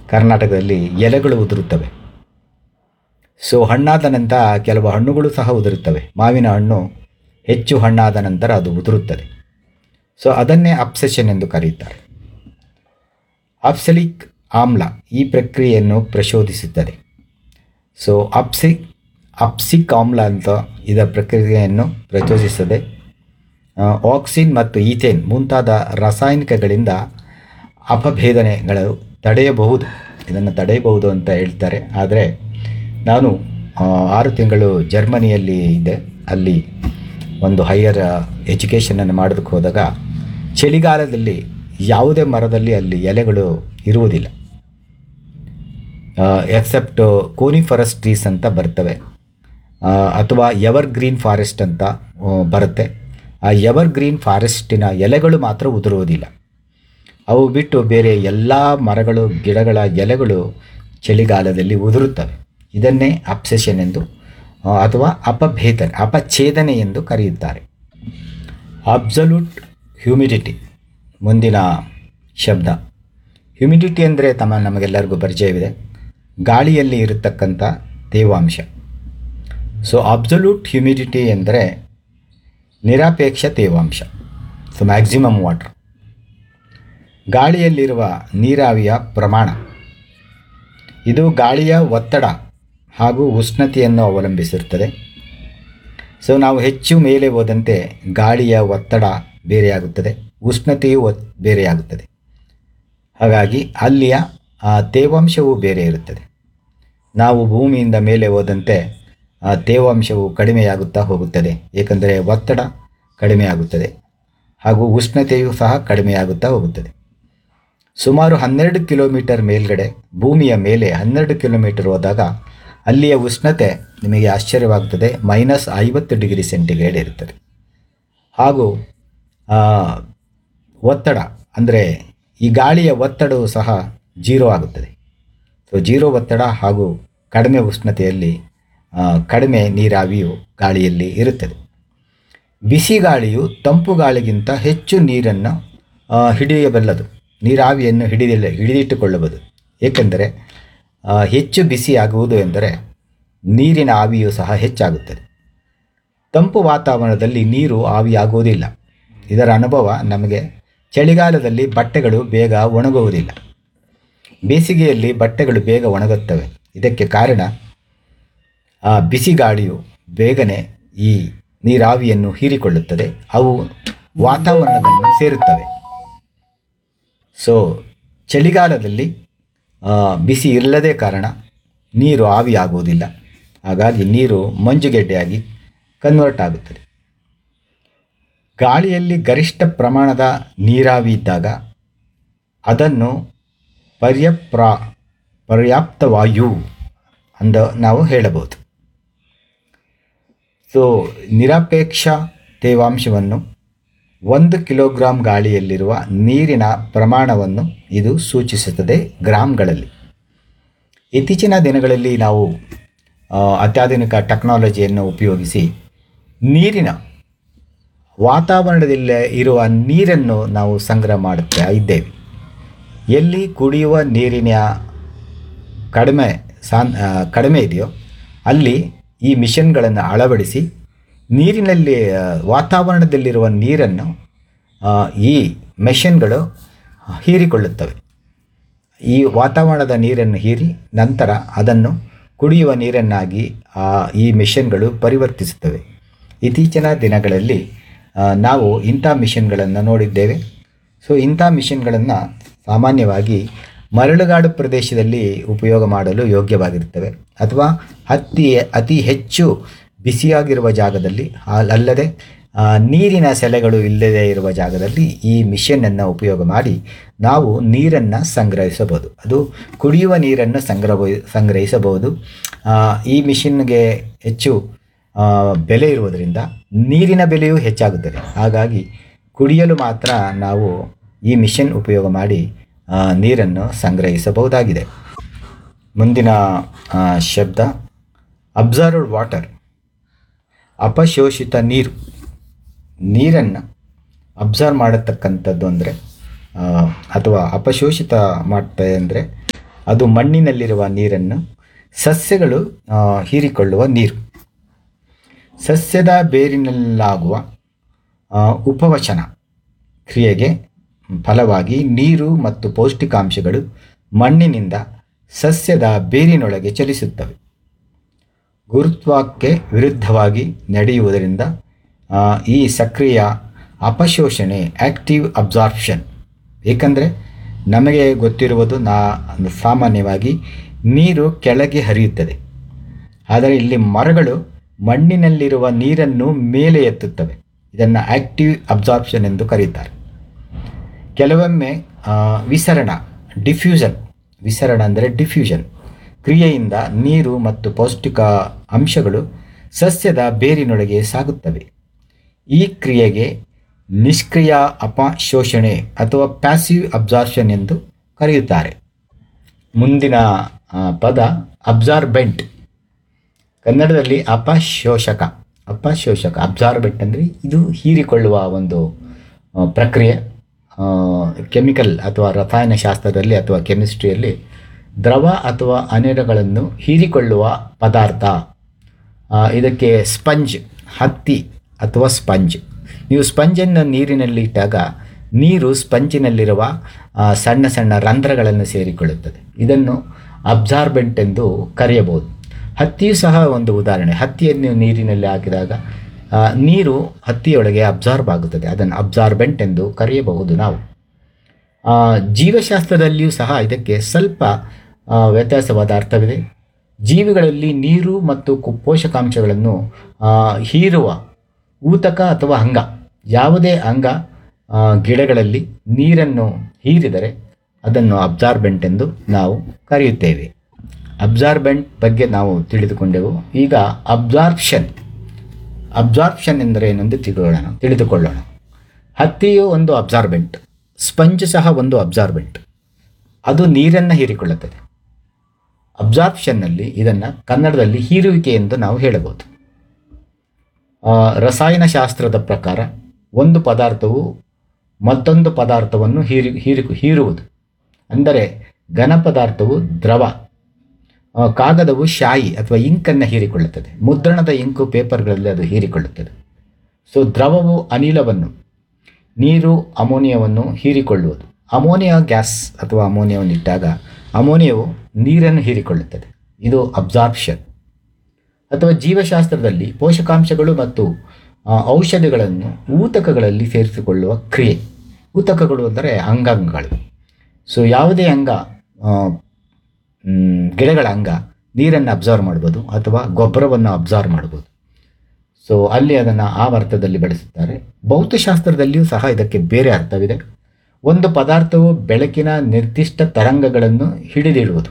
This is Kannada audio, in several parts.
ಕರ್ನಾಟಕದಲ್ಲಿ ಎಲೆಗಳು ಉದುರುತ್ತವೆ ಸೊ ಹಣ್ಣಾದ ನಂತರ ಕೆಲವು ಹಣ್ಣುಗಳು ಸಹ ಉದುರುತ್ತವೆ ಮಾವಿನ ಹಣ್ಣು ಹೆಚ್ಚು ಹಣ್ಣಾದ ನಂತರ ಅದು ಉದುರುತ್ತದೆ ಸೊ ಅದನ್ನೇ ಅಪ್ಸೆಷನ್ ಎಂದು ಕರೆಯುತ್ತಾರೆ ಅಪ್ಸಲಿಕ್ ಆಮ್ಲ ಈ ಪ್ರಕ್ರಿಯೆಯನ್ನು ಪ್ರಚೋದಿಸುತ್ತದೆ ಸೊ ಅಪ್ಸಿ ಅಪ್ಸಿಕ್ ಆಮ್ಲ ಅಂತ ಇದರ ಪ್ರಕ್ರಿಯೆಯನ್ನು ಪ್ರಚೋದಿಸುತ್ತದೆ ಆ, ಆಕ್ಸಿನ್ ಮತ್ತು ಈಥೇನ್ ಮುಂತಾದ ರಾಸಾಯನಿಕಗಳಿಂದ ಅಪಭೇದನೆಗಳು ತಡೆಯಬಹುದು ಇದನ್ನು ತಡೆಯಬಹುದು ಅಂತ ಹೇಳ್ತಾರೆ ಆದರೆ ನಾನು ಆ, ಆರು ತಿಂಗಳು ಜರ್ಮನಿಯಲ್ಲಿ ಇದ್ದೆ ಅಲ್ಲಿ ಒಂದು ಹೈಯರ್ ಎಜುಕೇಷನನ್ನು ಮಾಡೋದಕ್ಕೆ ಹೋದಾಗ ಚಳಿಗಾಲದಲ್ಲಿ ಯಾವುದೇ ಮರದಲ್ಲಿ ಅಲ್ಲಿ ಎಲೆಗಳು ಇರುವುದಿಲ್ಲ ಎಕ್ಸೆಪ್ಟ್ ಕೋನಿಫರಸ್ ಟ್ರೀಸ್ ಅಂತ ಬರ್ತವೆ ಆ, ಅಥವಾ ಎವರ್ ಗ್ರೀನ್ ಫಾರೆಸ್ಟ್ ಅಂತ ಆ, ಬರುತ್ತೆ ಆ ಎವರ್ ಗ್ರೀನ್ ಫಾರೆಸ್ಟಿನ ಎಲೆಗಳು ಮಾತ್ರ ಉದುರುವುದಿಲ್ಲ ಅವು ಬಿಟ್ಟು ಬೇರೆ ಎಲ್ಲ ಮರಗಳು ಗಿಡಗಳ ಎಲೆಗಳು ಚಳಿಗಾಲದಲ್ಲಿ ಉದುರುತ್ತವೆ ಇದನ್ನೇ ಅಪ್ಸೆಷನ್ ಎಂದು ಆ, ಅಥವಾ ಅಪಭೇದನೆ ಅಪಛೇದನೆ ಎಂದು ಕರೆಯುತ್ತಾರೆ ಅಬ್ಸಲ್ಯೂಟ್ ಹ್ಯೂಮಿಡಿಟಿ ಮುಂದಿನ ಶಬ್ದ ಹ್ಯುಮಿಡಿಟಿ ಅಂದರೆ ತಮ್ಮ ನಮಗೆಲ್ಲರಿಗೂ ಪರಿಚಯವಿದೆ ಗಾಳಿಯಲ್ಲಿ ಇರತಕ್ಕಂಥ ತೇವಾಂಶ ಸೊ ಅಬ್ಸಲ್ಯೂಟ್ ಹ್ಯುಮಿಡಿಟಿ ಎಂದರೆ ನಿರಾಪೇಕ್ಷ ತೇವಾಂಶ ಸೊ ಮ್ಯಾಕ್ಸಿಮಮ್ ವಾಟರ್ ಗಾಳಿಯಲ್ಲಿರುವ ನೀರಾವಿಯ ಪ್ರಮಾಣ ಇದು ಗಾಳಿಯ ಒತ್ತಡ ಹಾಗೂ ಉಷ್ಣತೆಯನ್ನು ಅವಲಂಬಿಸಿರುತ್ತದೆ ಸೊ ನಾವು ಹೆಚ್ಚು ಮೇಲೆ ಹೋದಂತೆ ಗಾಳಿಯ ಒತ್ತಡ ಬೇರೆಯಾಗುತ್ತದೆ ಉಷ್ಣತೆಯು ಒತ್- ಬೇರೆಯಾಗುತ್ತದೆ ಹಾಗಾಗಿ ಅಲ್ಲಿಯ ಆ, ತೇವಾಂಶವು ಬೇರೆ ಇರುತ್ತದೆ ನಾವು ಭೂಮಿಯಿಂದ ಮೇಲೆ ಹೋದಂತೆ ಆ ತೇವಾಂಶವು ಕಡಿಮೆಯಾಗುತ್ತಾ ಹೋಗುತ್ತದೆ ಏಕೆಂದರೆ ಒತ್ತಡ ಕಡಿಮೆಯಾಗುತ್ತದೆ ಹಾಗೂ ಉಷ್ಣತೆಯು ಸಹ ಕಡಿಮೆಯಾಗುತ್ತಾ ಹೋಗುತ್ತದೆ ಸುಮಾರು ಹನ್ನೆರಡು ಕಿಲೋಮೀಟರ್ ಮೇಲ್ಗಡೆ ಭೂಮಿಯ ಮೇಲೆ ಹನ್ನೆರಡು ಕಿಲೋಮೀಟರ್ ಹೋದಾಗ ಅಲ್ಲಿಯ ಉಷ್ಣತೆ ನಿಮಗೆ ಆಶ್ಚರ್ಯವಾಗುತ್ತದೆ ಮೈನಸ್ ಐವತ್ತು ಡಿಗ್ರಿ ಸೆಂಟಿಗ್ರೇಡ್ ಇರುತ್ತದೆ ಹಾಗೂ ಆ, ಒತ್ತಡ ಅಂದರೆ ಈ ಗಾಳಿಯ ಒತ್ತಡವು ಸಹ ಜೀರೋ ಆಗುತ್ತದೆ ಸೊ ಜೀರೋ ಒತ್ತಡ ಹಾಗೂ ಕಡಿಮೆ ಉಷ್ಣತೆಯಲ್ಲಿ ಆ, ಕಡಿಮೆ ನೀರಾವಿಯು ಗಾಳಿಯಲ್ಲಿ ಇರುತ್ತದೆ ಬಿಸಿ ಗಾಳಿಯು ತಂಪು ಗಾಳಿಗಿಂತ ಹೆಚ್ಚು ನೀರನ್ನು ಆ, ಹಿಡಿಯಬಲ್ಲದು ನೀರಾವಿಯನ್ನು ಹಿಡಿದಿಲ್ಲ ಹಿಡಿದಿಟ್ಟುಕೊಳ್ಳಬಹುದು ಏಕೆಂದರೆ ಆ, ಹೆಚ್ಚು ಬಿಸಿ ಆಗುವುದು ಎಂದರೆ ನೀರಿನ ಆವಿಯು ಸಹ ಹೆಚ್ಚಾಗುತ್ತದೆ ತಂಪು ವಾತಾವರಣದಲ್ಲಿ ನೀರು ಆವಿಯಾಗುವುದಿಲ್ಲ ಇದರ ಅನುಭವ ನಮಗೆ ಚಳಿಗಾಲದಲ್ಲಿ ಬಟ್ಟೆಗಳು ಬೇಗ ಒಣಗುವುದಿಲ್ಲ ಬೇಸಿಗೆಯಲ್ಲಿ ಬಟ್ಟೆಗಳು ಬೇಗ ಒಣಗುತ್ತವೆ ಇದಕ್ಕೆ ಕಾರಣ ಆ ಬಿಸಿ ಗಾಳಿಯು ಬೇಗನೆ ಈ ನೀರಾವಿಯನ್ನು ಹೀರಿಕೊಳ್ಳುತ್ತದೆ ಅವು ವಾತಾವರಣವನ್ನು ಸೇರುತ್ತವೆ ಸೊ ಚಳಿಗಾಲದಲ್ಲಿ ಆ, ಬಿಸಿ ಇಲ್ಲದೇ ಕಾರಣ ನೀರು ಆವಿಯಾಗುವುದಿಲ್ಲ ಹಾಗಾಗಿ ನೀರು ಮಂಜುಗೆಡ್ಡೆಯಾಗಿ ಕನ್ವರ್ಟ್ ಆಗುತ್ತದೆ ಗಾಳಿಯಲ್ಲಿ ಗರಿಷ್ಠ ಪ್ರಮಾಣದ ನೀರಾವಿ ಇದ್ದಾಗ ಅದನ್ನು ಪರ್ಯಪ್ರ ಪರ್ಯಾಪ್ತ ವಾಯು ಅಂದ ನಾವು ಹೇಳಬಹುದು ಸೊ ನಿರಪೇಕ್ಷ ತೇವಾಂಶವನ್ನು ಒಂದು ಕಿಲೋಗ್ರಾಂ ಗಾಳಿಯಲ್ಲಿರುವ ನೀರಿನ ಪ್ರಮಾಣವನ್ನು ಇದು ಸೂಚಿಸುತ್ತದೆ ಗ್ರಾಮ್ಗಳಲ್ಲಿ ಇತ್ತೀಚಿನ ದಿನಗಳಲ್ಲಿ ನಾವು ಆ, ಅತ್ಯಾಧುನಿಕ ಟೆಕ್ನಾಲಜಿಯನ್ನು ಉಪಯೋಗಿಸಿ ನೀರಿನ ವಾತಾವರಣದಲ್ಲಿ ಇರುವ ನೀರನ್ನು ನಾವು ಸಂಗ್ರಹ ಮಾಡುತ್ತಾ ಇದ್ದೇವೆ ಎಲ್ಲಿ ಕುಡಿಯುವ ನೀರಿನ ಕಡಿಮೆ ಸಾನ್ ಆ, ಕಡಿಮೆ ಇದೆಯೋ ಅಲ್ಲಿ ಈ ಮಿಷನ್ಗಳನ್ನು ಅಳವಡಿಸಿ ನೀರಿನಲ್ಲಿ ಆ, ವಾತಾವರಣದಲ್ಲಿರುವ ನೀರನ್ನು ಆ, ಈ ಮೆಷಿನ್ಗಳು ಹೀರಿಕೊಳ್ಳುತ್ತವೆ ಈ ವಾತಾವರಣದ ನೀರನ್ನು ಹೀರಿ ನಂತರ ಅದನ್ನು ಕುಡಿಯುವ ನೀರನ್ನಾಗಿ ಆ, ಈ ಮಿಷನ್ಗಳು ಪರಿವರ್ತಿಸುತ್ತವೆ ಇತ್ತೀಚಿನ ದಿನಗಳಲ್ಲಿ ಆ, ನಾವು ಇಂಥ ಮಿಷನ್ಗಳನ್ನು ನೋಡಿದ್ದೇವೆ ಸೊ ಇಂಥ ಮಿಷನ್ಗಳನ್ನು ಸಾಮಾನ್ಯವಾಗಿ ಮರಳುಗಾಡು ಪ್ರದೇಶದಲ್ಲಿ ಉಪಯೋಗ ಮಾಡಲು ಯೋಗ್ಯವಾಗಿರುತ್ತವೆ ಅಥವಾ ಅತಿ ಅತಿ ಹೆಚ್ಚು ಬಿಸಿಯಾಗಿರುವ ಜಾಗದಲ್ಲಿ ಅಲ್- ಅಲ್ಲದೆ ಆ, ನೀರಿನ ಸೆಲೆಗಳು ಇಲ್ಲದೇ ಇರುವ ಜಾಗದಲ್ಲಿ ಈ ಮಿಷನನ್ನು ಉಪಯೋಗ ಮಾಡಿ ನಾವು ನೀರನ್ನು ಸಂಗ್ರಹಿಸಬಹುದು ಅದು ಕುಡಿಯುವ ನೀರನ್ನು ಸಂಗ್ರಹ ಸಂಗ್ರಹಿಸಬಹುದು ಆ, ಈ ಮಿಷನ್ಗೆ ಹೆಚ್ಚು ಆ, ಬೆಲೆ ಇರುವುದರಿಂದ ನೀರಿನ ಬೆಲೆಯೂ ಹೆಚ್ಚಾಗುತ್ತದೆ ಹಾಗಾಗಿ ಕುಡಿಯಲು ಮಾತ್ರ ನಾವು ಈ ಮಿಷನ್ ಉಪಯೋಗ ಮಾಡಿ ಆ, ನೀರನ್ನು ಸಂಗ್ರಹಿಸಬಹುದಾಗಿದೆ ಮುಂದಿನ ಆ, ಶಬ್ದ ಅಬ್ಸರ್ವ್ಡ್ ವಾಟರ್ ಅಪಶೋಷಿತ ನೀರು ನೀರನ್ನು ಅಬ್ಸರ್ವ್ ಮಾಡತಕ್ಕಂಥದ್ದು ಅಂದರೆ ಅಥವಾ ಅಪಶೋಷಿತ ಮಾಡ್ತದೆ ಅಂದರೆ ಅದು ಮಣ್ಣಿನಲ್ಲಿರುವ ನೀರನ್ನು ಸಸ್ಯಗಳು ಆ, ಹೀರಿಕೊಳ್ಳುವ ನೀರು ಸಸ್ಯದ ಬೇರಿನಲ್ಲಾಗುವ ಆ, ಉಪವಚನ ಕ್ರಿಯೆಗೆ ಫಲವಾಗಿ ನೀರು ಮತ್ತು ಪೌಷ್ಟಿಕಾಂಶಗಳು ಮಣ್ಣಿನಿಂದ ಸಸ್ಯದ ಬೇರಿನೊಳಗೆ ಚಲಿಸುತ್ತವೆ ಗುರುತ್ವಕ್ಕೆ ವಿರುದ್ಧವಾಗಿ ನಡೆಯುವುದರಿಂದ ಆ, ಈ ಸಕ್ರಿಯ ಅಪಶೋಷಣೆ ಆಕ್ಟಿವ್ ಅಬ್ಸಾರ್ಪ್ಷನ್ ಏಕೆಂದರೆ ನಮಗೆ ಗೊತ್ತಿರುವುದು ನಾ ಸಾಮಾನ್ಯವಾಗಿ ನೀರು ಕೆಳಗೆ ಹರಿಯುತ್ತದೆ ಆದರೆ ಇಲ್ಲಿ ಮರಗಳು ಮಣ್ಣಿನಲ್ಲಿರುವ ನೀರನ್ನು ಮೇಲೆ ಎತ್ತುತ್ತವೆ ಇದನ್ನು ಆಕ್ಟಿವ್ ಅಬ್ಸಾರ್ಪ್ಷನ್ ಎಂದು ಕರೆಯುತ್ತಾರೆ ಕೆಲವೊಮ್ಮೆ ಆ, ವಿಸರಣ ಡಿಫ್ಯೂಷನ್ ವಿಸರಣ ಅಂದರೆ ಡಿಫ್ಯೂಷನ್ ಕ್ರಿಯೆಯಿಂದ ನೀರು ಮತ್ತು ಪೌಷ್ಟಿಕ ಅಂಶಗಳು ಸಸ್ಯದ ಬೇರಿನೊಳಗೆ ಸಾಗುತ್ತವೆ ಈ ಕ್ರಿಯೆಗೆ ನಿಷ್ಕ್ರಿಯ ಅಪಶೋಷಣೆ ಅಥವಾ ಪ್ಯಾಸಿವ್ ಅಬ್ಸಾರ್ಪ್ಷನ್ ಎಂದು ಕರೆಯುತ್ತಾರೆ ಮುಂದಿನ ಆ, ಪದ ಅಬ್ಸಾರ್ಬೆಂಟ್ ಕನ್ನಡದಲ್ಲಿ ಅಪಶೋಷಕ ಅಪಶೋಷಕ ಅಬ್ಸಾರ್ಬೆಂಟ್ ಅಂದರೆ ಇದು ಹೀರಿಕೊಳ್ಳುವ ಒಂದು ಆ, ಪ್ರಕ್ರಿಯೆ ಕೆಮಿಕಲ್ ಅಥವಾ ರಸಾಯನಶಾಸ್ತ್ರದಲ್ಲಿ ಅಥವಾ ಕೆಮಿಸ್ಟ್ರಿಯಲ್ಲಿ ದ್ರವ ಅಥವಾ ಅನಿಲಗಳನ್ನು ಹೀರಿಕೊಳ್ಳುವ ಪದಾರ್ಥ ಆ, ಇದಕ್ಕೆ ಸ್ಪಂಜ್ ಹತ್ತಿ ಅಥವಾ ಸ್ಪಂಜ್ ನೀವು ಸ್ಪಂಜನ್ನು ನೀರಿನಲ್ಲಿ ಇಟ್ಟಾಗ ನೀರು ಸ್ಪಂಜಿನಲ್ಲಿರುವ ಆ, ಸಣ್ಣ ಸಣ್ಣ ರಂಧ್ರಗಳನ್ನು ಸೇರಿಕೊಳ್ಳುತ್ತದೆ ಇದನ್ನು ಅಬ್ಸಾರ್ಬೆಂಟ್ ಎಂದು ಕರೆಯಬಹುದು ಹತ್ತಿಯು ಸಹ ಒಂದು ಉದಾಹರಣೆ ಹತ್ತಿಯನ್ನು ನೀರಿನಲ್ಲಿ ಹಾಕಿದಾಗ ಆ, ನೀರು ಹತ್ತಿಯೊಳಗೆ ಅಬ್ಸಾರ್ಬ್ ಆಗುತ್ತದೆ ಅದನ್ನು ಅಬ್ಸಾರ್ಬೆಂಟ್ ಎಂದು ಕರೆಯಬಹುದು ನಾವು ಆ, ಜೀವಶಾಸ್ತ್ರದಲ್ಲಿಯೂ ಸಹ ಇದಕ್ಕೆ ಸ್ವಲ್ಪ ಆ, ವ್ಯತ್ಯಾಸವಾದ ಅರ್ಥವಿದೆ ಜೀವಿಗಳಲ್ಲಿ ನೀರು ಮತ್ತು ಕು- ಪೋಷಕಾಂಶಗಳನ್ನು ಆ, ಹೀರುವ ಊತಕ ಅಥವಾ ಅಂಗ ಯಾವುದೇ ಅಂಗ ಆ, ಗಿಡಗಳಲ್ಲಿ ನೀರನ್ನು ಹೀರಿದರೆ ಅದನ್ನು ಅಬ್ಸಾರ್ಬೆಂಟ್ ಎಂದು ನಾವು ಕರೆಯುತ್ತೇವೆ ಅಬ್ಸಾರ್ಬೆಂಟ್ ಬಗ್ಗೆ ನಾವು ತಿಳಿದುಕೊಂಡೆವು ಈಗ ಅಬ್ಸಾರ್ಪ್ಷನ್ ಅಬ್ಸಾರ್ಪ್ಷನ್ ಎಂದರೆ ಏನೆಂದು ತಿಳ್ಕೊಳ್ಳೋಣ ತಿಳಿದುಕೊಳ್ಳೋಣ ಹತ್ತಿಯು ಒಂದು ಅಬ್ಸಾರ್ಬೆಂಟ್ ಸ್ಪಂಜ್ ಸಹ ಒಂದು ಅಬ್ಸಾರ್ಬೆಂಟ್ ಅದು ನೀರನ್ನು ಹೀರಿಕೊಳ್ಳುತ್ತದೆ ಅಬ್ಸಾರ್ಪ್ಷನ್ನಲ್ಲಿ ಇದನ್ನು ಕನ್ನಡದಲ್ಲಿ ಹೀರುವಿಕೆ ಎಂದು ನಾವು ಹೇಳಬಹುದು ಆ, ರಸಾಯನಶಾಸ್ತ್ರದ ಪ್ರಕಾರ ಒಂದು ಪದಾರ್ಥವು ಮತ್ತೊಂದು ಪದಾರ್ಥವನ್ನು ಹೀರಿ ಹೀರಿ ಹೀರುವುದು ಅಂದರೆ ಘನ ಪದಾರ್ಥವು ದ್ರವ ಆ, ಕಾಗದವು ಶಾಯಿ ಅಥವಾ ಇಂಕನ್ನು ಹೀರಿಕೊಳ್ಳುತ್ತದೆ ಮುದ್ರಣದ ಇಂಕು ಪೇಪರ್ಗಳಲ್ಲಿ ಅದು ಹೀರಿಕೊಳ್ಳುತ್ತದೆ ಸೊ ದ್ರವವು ಅನಿಲವನ್ನು ನೀರು ಅಮೋನಿಯಾವನ್ನು ಹೀರಿಕೊಳ್ಳುವುದು ಅಮೋನಿಯಾ ಗ್ಯಾಸ್ ಅಥವಾ ಅಮೋನಿಯಾವನ್ನು ಇಟ್ಟಾಗ ಅಮೋನಿಯಾವು ನೀರನ್ನು ಹೀರಿಕೊಳ್ಳುತ್ತದೆ ಇದು ಅಬ್ಸಾರ್ಪ್ಷನ್ ಅಥವಾ ಜೀವಶಾಸ್ತ್ರದಲ್ಲಿ ಪೋಷಕಾಂಶಗಳು ಮತ್ತು ಆ, ಔಷಧಿಗಳನ್ನು ಊತಕಗಳಲ್ಲಿ ಸೇರಿಸಿಕೊಳ್ಳುವ ಕ್ರಿಯೆ ಊತಕಗಳು ಅಂದರೆ ಅಂಗಾಂಗಗಳು ಸೊ ಯಾವುದೇ ಅಂಗ ಆ, ಮ್, ಗಿಡಗಳ ಅಂಗ ನೀರನ್ನು ಅಬ್ಸರ್ವ್ ಮಾಡ್ಬೋದು ಅಥವಾ ಗೊಬ್ಬರವನ್ನು ಅಬ್ಸರ್ವ್ ಮಾಡ್ಬೋದು ಸೊ ಅಲ್ಲಿ ಅದನ್ನು ಆ ಅರ್ಥದಲ್ಲಿ ಬಳಸುತ್ತಾರೆ ಭೌತಶಾಸ್ತ್ರದಲ್ಲಿಯೂ ಸಹ ಇದಕ್ಕೆ ಬೇರೆ ಅರ್ಥವಿದೆ ಒಂದು ಪದಾರ್ಥವು ಬೆಳಕಿನ ನಿರ್ದಿಷ್ಟ ತರಂಗಗಳನ್ನು ಹಿಡಿದಿಡುವುದು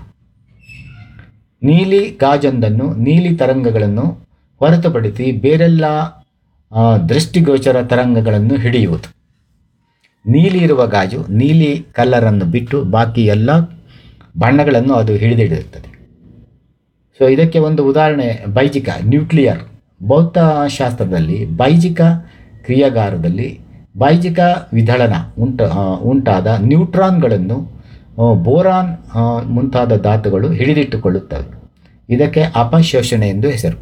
ನೀಲಿ ಗಾಜೊಂದನ್ನು ನೀಲಿ ತರಂಗಗಳನ್ನು ಹೊರತುಪಡಿಸಿ ಬೇರೆಲ್ಲ ಆ, ದೃಷ್ಟಿಗೋಚರ ತರಂಗಗಳನ್ನು ಹಿಡಿಯುವುದು ನೀಲಿ ಇರುವ ಗಾಜು ನೀಲಿ ಕಲ್ಲರನ್ನು ಬಿಟ್ಟು ಬಾಕಿ ಎಲ್ಲ ಬಣ್ಣಗಳನ್ನು ಅದು ಹಿಡಿದಿಡುತ್ತದೆ ಸೊ ಇದಕ್ಕೆ ಒಂದು ಉದಾಹರಣೆ ಬೈಜಿಕ ನ್ಯೂಕ್ಲಿಯರ್ ಭೌತಶಾಸ್ತ್ರದಲ್ಲಿ ಬೈಜಿಕ ಕ್ರಿಯಾಗಾರದಲ್ಲಿ ಬೈಜಿಕ ವಿದಳನ ಉಂಟ ಆ, ಉಂಟಾದ ನ್ಯೂಟ್ರಾನ್ಗಳನ್ನು ಆ, ಬೋರಾನ್ ಆ, ಮುಂತಾದ ಧಾತುಗಳು ಹಿಡಿದಿಟ್ಟುಕೊಳ್ಳುತ್ತವೆ ಇದಕ್ಕೆ ಅಪಶೋಷಣೆ ಎಂದು ಹೆಸರು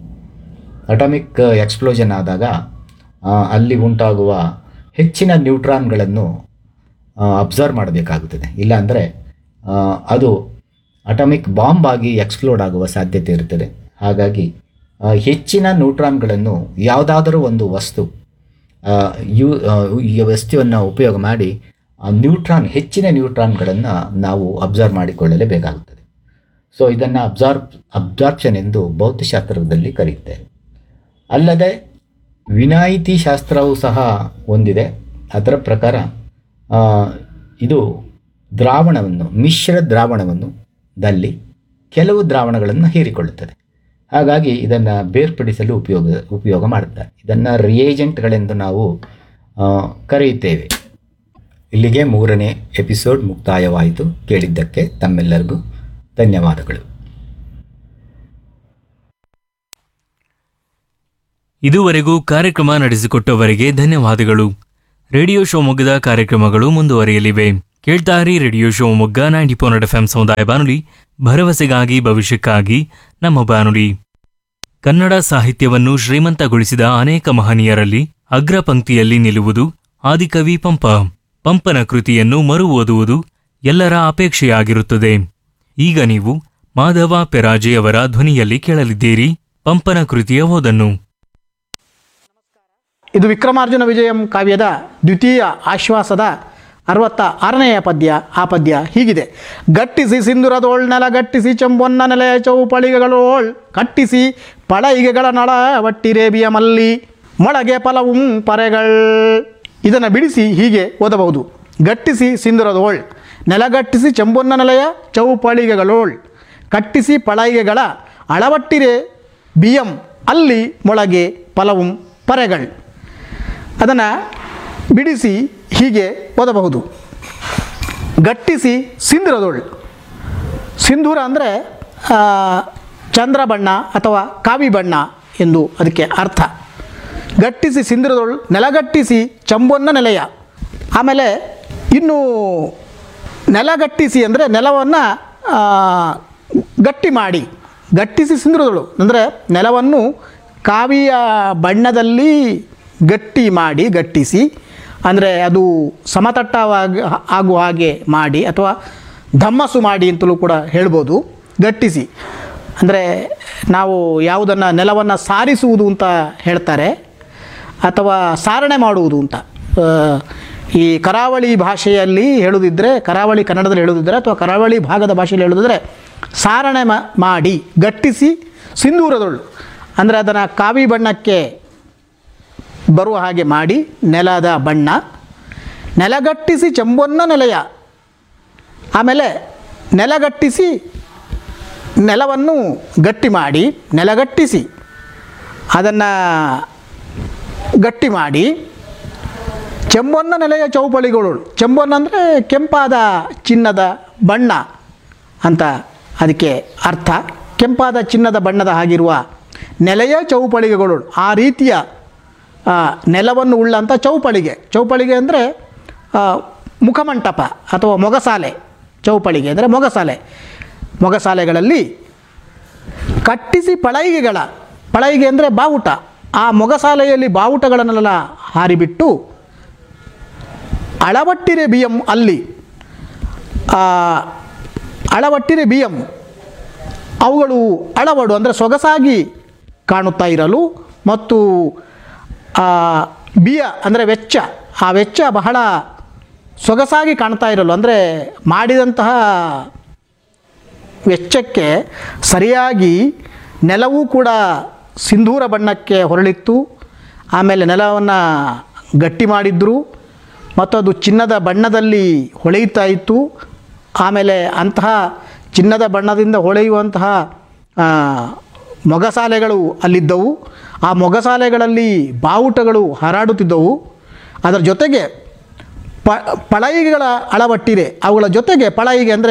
ಅಟಾಮಿಕ್ ಎಕ್ಸ್ಪ್ಲೋಷನ್ ಆದಾಗ ಆ, ಅಲ್ಲಿ ಉಂಟಾಗುವ ಹೆಚ್ಚಿನ ನ್ಯೂಟ್ರಾನ್ಗಳನ್ನು ಅಬ್ಸರ್ವ್ ಮಾಡಬೇಕಾಗುತ್ತದೆ ಇಲ್ಲಾಂದರೆ ಆ, ಅದು ಅಟಾಮಿಕ್ ಬಾಂಬ್ ಆಗಿ ಎಕ್ಸ್ಪ್ಲೋಡ್ ಆಗುವ ಸಾಧ್ಯತೆ ಇರುತ್ತದೆ ಹಾಗಾಗಿ ಆ, ಹೆಚ್ಚಿನ ನ್ಯೂಟ್ರಾನ್ಗಳನ್ನು ಯಾವುದಾದರೂ ಒಂದು ವಸ್ತು ಆ, ಯು ಆ, ಈ ವಸ್ತುವನ್ನು ಉಪಯೋಗ ಮಾಡಿ ಆ ನ್ಯೂಟ್ರಾನ್ ಹೆಚ್ಚಿನ ನ್ಯೂಟ್ರಾನ್ಗಳನ್ನು ನಾವು ಅಬ್ಸರ್ವ್ ಮಾಡಿಕೊಳ್ಳಲೇಬೇಕಾಗುತ್ತದೆ ಸೊ ಇದನ್ನು ಅಬ್ಸಾರ್ಬ್ ಅಬ್ಸಾರ್ಪ್ಷನ್ ಎಂದು ಭೌತಶಾಸ್ತ್ರದಲ್ಲಿ ಕರೆಯುತ್ತೇವೆ ಅಲ್ಲದೆ ವಿನಾಯಿತಿ ಶಾಸ್ತ್ರವೂ ಸಹ ಹೊಂದಿದೆ ಅದರ ಪ್ರಕಾರ ಆ, ಇದು ದ್ರಾವಣವನ್ನು ಮಿಶ್ರ ದ್ರಾವಣವನ್ನು ದಲ್ಲಿ ಕೆಲವು ದ್ರಾವಣಗಳನ್ನು ಹೀರಿಕೊಳ್ಳುತ್ತದೆ ಹಾಗಾಗಿ ಇದನ್ನು ಬೇರ್ಪಡಿಸಲು ಉಪಯೋಗ ಉಪಯೋಗ ಮಾಡುತ್ತಾರೆ ಇದನ್ನು ರಿಯೇಜೆಂಟ್ಗಳೆಂದು ನಾವು ಆ, ಕರೆಯುತ್ತೇವೆ ಇಲ್ಲಿಗೆ ಮೂರನೇ ಎಪಿಸೋಡ್ ಮುಕ್ತಾಯವಾಯಿತು ಕೇಳಿದ್ದಕ್ಕೆ ತಮ್ಮೆಲ್ಲರಿಗೂ ಧನ್ಯವಾದಗಳು ಇದುವರೆಗೂ ಕಾರ್ಯಕ್ರಮ ನಡೆಸಿಕೊಟ್ಟವರಿಗೆ ಧನ್ಯವಾದಗಳು ರೇಡಿಯೋ ಶಿವಮೊಗ್ಗದ ಕಾರ್ಯಕ್ರಮಗಳು ಮುಂದುವರಿಯಲಿವೆ ಕೇಳ್ತಾರಿ radio Shivamogga ninety point F M ಸಮುದಾಯ ಬಾನುಲಿ ಭರವಸೆಗಾಗಿ ಭವಿಷ್ಯಕ್ಕಾಗಿ ನಮ್ಮ ಬಾನುಲಿ ಕನ್ನಡ ಸಾಹಿತ್ಯವನ್ನು ಶ್ರೀಮಂತಗೊಳಿಸಿದ ಅನೇಕ ಮಹನೀಯರಲ್ಲಿ ಅಗ್ರ ಪಂಕ್ತಿಯಲ್ಲಿ ನಿಲ್ಲುವುದು ಆದಿಕವಿ ಪಂಪ ಪಂಪನ ಕೃತಿಯನ್ನು ಮರು ಓದುವುದು ಎಲ್ಲರ ಅಪೇಕ್ಷೆಯಾಗಿರುತ್ತದೆ ಈಗ ನೀವು ಮಾಧವ ಪೆರಾಜೆಯವರ ಧ್ವನಿಯಲ್ಲಿ ಕೇಳಲಿದ್ದೀರಿ ಪಂಪನ ಕೃತಿಯ ಓದನ್ನು ಇದು ವಿಕ್ರಮಾರ್ಜುನ ವಿಜಯಂ ಕಾವ್ಯದ ದ್ವಿತೀಯ ಆಶ್ವಾಸದ ಅರವತ್ತ ಆರನೆಯ ಪದ್ಯ ಆ ಪದ್ಯ ಹೀಗಿದೆ ಗಟ್ಟಿಸಿ ಸಿಂಧುರದೋಳ್ ನೆಲ ಗಟ್ಟಿಸಿ ಚೆಂಬೊನ್ನ ನೆಲೆಯ ಚೌಪಳಿಗೆಗಳೋಳ್ ಕಟ್ಟಿಸಿ ಪಳಯಿಗೆಗಳ ನಳ ವಟ್ಟಿರೇಬಿಯ ಮಲ್ಲಿ ಮೊಳಗೆ ಫಲವುಂ ಪರೆಗಳ್ ಇದನ್ನು ಬಿಡಿಸಿ ಹೀಗೆ ಓದಬಹುದು ಗಟ್ಟಿಸಿ ಸಿಂಧುರದೋಳ್ ನೆಲಗಟ್ಟಿಸಿ ಚೆಂಬೊನ್ನ ನೆಲೆಯ ಚೌಪಳಿಗೆಗಳೋಳ್ ಕಟ್ಟಿಸಿ ಪಳಯಿಗೆಗಳ ಅಳವಟ್ಟಿರೆ ಬಿಯಂ ಅಲ್ಲಿ ಮೊಳಗೆ ಫಲವುಂ ಪರೆಗಳ್ ಅದನ್ನು ಬಿಡಿಸಿ ಹೀಗೆ ಓದಬಹುದು ಗಟ್ಟಿಸಿ ಸಿಂಧೂರದೊಳ್ ಸಿಂಧೂರ ಅಂದರೆ ಚಂದ್ರ ಬಣ್ಣ ಅಥವಾ ಕಾವಿ ಬಣ್ಣ ಎಂದು ಅದಕ್ಕೆ ಅರ್ಥ ಗಟ್ಟಿಸಿ ಸಿಂಧೂರದೊಳ್ ನೆಲಗಟ್ಟಿಸಿ ಚಂಬೊನ್ನ ನೆಲೆಯ ಆಮೇಲೆ ಇನ್ನು ನೆಲಗಟ್ಟಿಸಿ ಅಂದರೆ ನೆಲವನ್ನು ಗಟ್ಟಿ ಮಾಡಿ ಗಟ್ಟಿಸಿ ಸಿಂಧೂರದಳು ಅಂದರೆ ನೆಲವನ್ನು ಕಾವಿಯ ಬಣ್ಣದಲ್ಲಿ ಗಟ್ಟಿ ಮಾಡಿ ಗಟ್ಟಿಸಿ ಅಂದರೆ ಅದು ಸಮತಟ್ಟವಾಗಿ ಆಗುವ ಹಾಗೆ ಮಾಡಿ ಅಥವಾ ಧಮ್ಮಸು ಮಾಡಿ ಅಂತಲೂ ಕೂಡ ಹೇಳ್ಬೋದು ಗಟ್ಟಿಸಿ ಅಂದರೆ ನಾವು ಯಾವುದನ್ನು ನೆಲವನ್ನು ಸಾರಿಸುವುದು ಅಂತ ಹೇಳ್ತಾರೆ ಅಥವಾ ಸಾರಣೆ ಮಾಡುವುದು ಅಂತ ಆ, ಈ ಕರಾವಳಿ ಭಾಷೆಯಲ್ಲಿ ಹೇಳುವುದಿದ್ದರೆ ಕರಾವಳಿ ಕನ್ನಡದಲ್ಲಿ ಹೇಳುವುದಿದ್ದರೆ ಅಥವಾ ಕರಾವಳಿ ಭಾಗದ ಭಾಷೆಯಲ್ಲಿ ಹೇಳುವುದಿದ್ರೆ ಸಾರಣೆ ಮಾ- ಮಾಡಿ ಗಟ್ಟಿಸಿ ಸಿಂಧೂರದೊಳು ಅಂದರೆ ಅದನ್ನು ಕಾವಿ ಬಣ್ಣಕ್ಕೆ ಬರುವ ಹಾಗೆ ಮಾಡಿ ನೆಲದ ಬಣ್ಣ ನೆಲಗಟ್ಟಿಸಿ ಚೆಂಬೊನ್ನ ನೆಲೆಯ ಆಮೇಲೆ ನೆಲಗಟ್ಟಿಸಿ ನೆಲವನ್ನು ಗಟ್ಟಿ ಮಾಡಿ ನೆಲಗಟ್ಟಿಸಿ ಅದನ್ನು ಗಟ್ಟಿ ಮಾಡಿ ಚೆಂಬೊನ್ನ ನೆಲೆಯ ಚೌಪಳಿಗಳು ಚೆಂಬೊನ್ನ ಅಂದರೆ ಕೆಂಪಾದ ಚಿನ್ನದ ಬಣ್ಣ ಅಂತ ಅದಕ್ಕೆ ಅರ್ಥ ಕೆಂಪಾದ ಚಿನ್ನದ ಬಣ್ಣದ ಹಾಗಿರುವ ನೆಲೆಯ ಚೌಪಳಿಗೆಗಳು ಆ ರೀತಿಯ ಆ, ನೆಲವನ್ನು ಉಳ್ಳಂಥ ಚೌಪಳಿಗೆ ಚೌಪಳಿಗೆ ಅಂದರೆ ಮುಖಮಂಟಪ ಅಥವಾ ಮೊಗಸಾಲೆ ಚೌಪಳಿಗೆ ಅಂದರೆ ಮೊಗಸಾಲೆ ಮೊಗಸಾಲೆಗಳಲ್ಲಿ ಕಟ್ಟಿಸಿ ಪಳೈಗೆಗಳ ಪಳೈಗೆ ಅಂದರೆ ಬಾವುಟ ಆ ಮೊಗಸಾಲೆಯಲ್ಲಿ ಬಾವುಟಗಳನ್ನೆಲ್ಲ ಹಾರಿಬಿಟ್ಟು ಅಳವಟ್ಟಿರೆ ಬಿಯಂ ಅಲ್ಲಿ ಆ, ಅಳವಟ್ಟಿರೆ ಬಿಯಂ ಅವುಗಳು ಅಳವಡು ಅಂದರೆ ಸೊಗಸಾಗಿ ಕಾಣುತ್ತಾ ಇರಲು ಮತ್ತು ಆ, ಬಿಯ ಅಂದರೆ ವೆಚ್ಚ ಆ ವೆಚ್ಚ ಬಹಳ ಸೊಗಸಾಗಿ ಕಾಣ್ತಾ ಇರಲು ಅಂದರೆ ಮಾಡಿದಂತಹ ವೆಚ್ಚಕ್ಕೆ ಸರಿಯಾಗಿ ನೆಲವೂ ಕೂಡ ಸಿಂಧೂರ ಬಣ್ಣಕ್ಕೆ ಹೊರಳಿತ್ತು ಆಮೇಲೆ ನೆಲವನ್ನು ಗಟ್ಟಿ ಮಾಡಿದ್ರು ಮತ್ತು ಅದು ಚಿನ್ನದ ಬಣ್ಣದಲ್ಲಿ ಹೊಳೆಯುತ್ತಾ ಇತ್ತು ಆಮೇಲೆ ಅಂತಹ ಚಿನ್ನದ ಬಣ್ಣದಿಂದ ಹೊಳೆಯುವಂತಹ ಆ, ಮೊಗಸಾಲೆಗಳು ಅಲ್ಲಿದ್ದವು ಆ ಮೊಗಸಾಲೆಗಳಲ್ಲಿ ಬಾವುಟಗಳು ಹಾರಾಡುತ್ತಿದ್ದವು ಅದರ ಜೊತೆಗೆ ಪ ಪಳಯಿಗಳ ಅಳವಟ್ಟಿರೆ ಅವುಗಳ ಜೊತೆಗೆ ಪಳಯಿಗೆ ಅಂದರೆ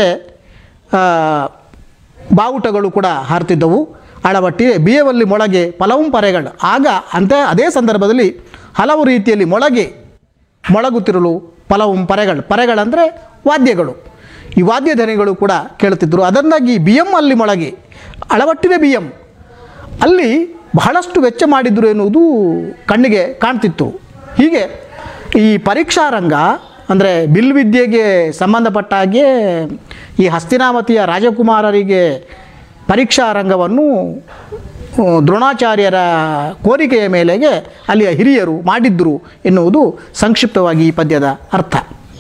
ಬಾವುಟಗಳು ಕೂಡ ಹಾರುತ್ತಿದ್ದವು ಅಳವಟ್ಟಿರೆ ಬಿಯವಲ್ಲಿ ಮೊಳಗೆ ಫಲവും ಪರೆಗಳು ಆಗ ಅಂತ ಅದೇ ಸಂದರ್ಭದಲ್ಲಿ ಹಲವು ರೀತಿಯಲ್ಲಿ ಮೊಳಗೆ ಮೊಳಗುತ್ತಿರಲು ಫಲവും ಪರೆಗಳು ಪರೆಗಳಂದರೆ ವಾದ್ಯಗಳು ಈ ವಾದ್ಯ ಧ್ವನಿಗಳು ಕೂಡ ಕೇಳುತ್ತಿದ್ದರು ಅದರಿಂದಾಗಿ ಬಿ ಎಂ ಅಲ್ಲಿ ಮೊಳಗೆ ಅಳವಟ್ಟಿದೆ ಬಿ ಎಂ ಅಲ್ಲಿ ಬಹಳಷ್ಟು ವೆಚ್ಚ ಮಾಡಿದ್ರು ಎನ್ನುವುದು ಕಣ್ಣಿಗೆ ಕಾಣ್ತಿತ್ತು ಹೀಗೆ ಈ ಪರೀಕ್ಷಾ ರಂಗ ಅಂದರೆ ಬಿಲ್ವಿದ್ಯೆಗೆ ಸಂಬಂಧಪಟ್ಟ ಹಾಗೆ ಈ ಹಸ್ತಿನಾವತಿಯ ರಾಜಕುಮಾರರಿಗೆ ಪರೀಕ್ಷಾ ರಂಗವನ್ನು ಆ, ದ್ರೋಣಾಚಾರ್ಯರ ಕೋರಿಕೆಯ ಮೇಲೆಗೆ ಅಲ್ಲಿಯ ಹಿರಿಯರು ಮಾಡಿದ್ರು ಎನ್ನುವುದು ಸಂಕ್ಷಿಪ್ತವಾಗಿ ಈ ಪದ್ಯದ ಅರ್ಥ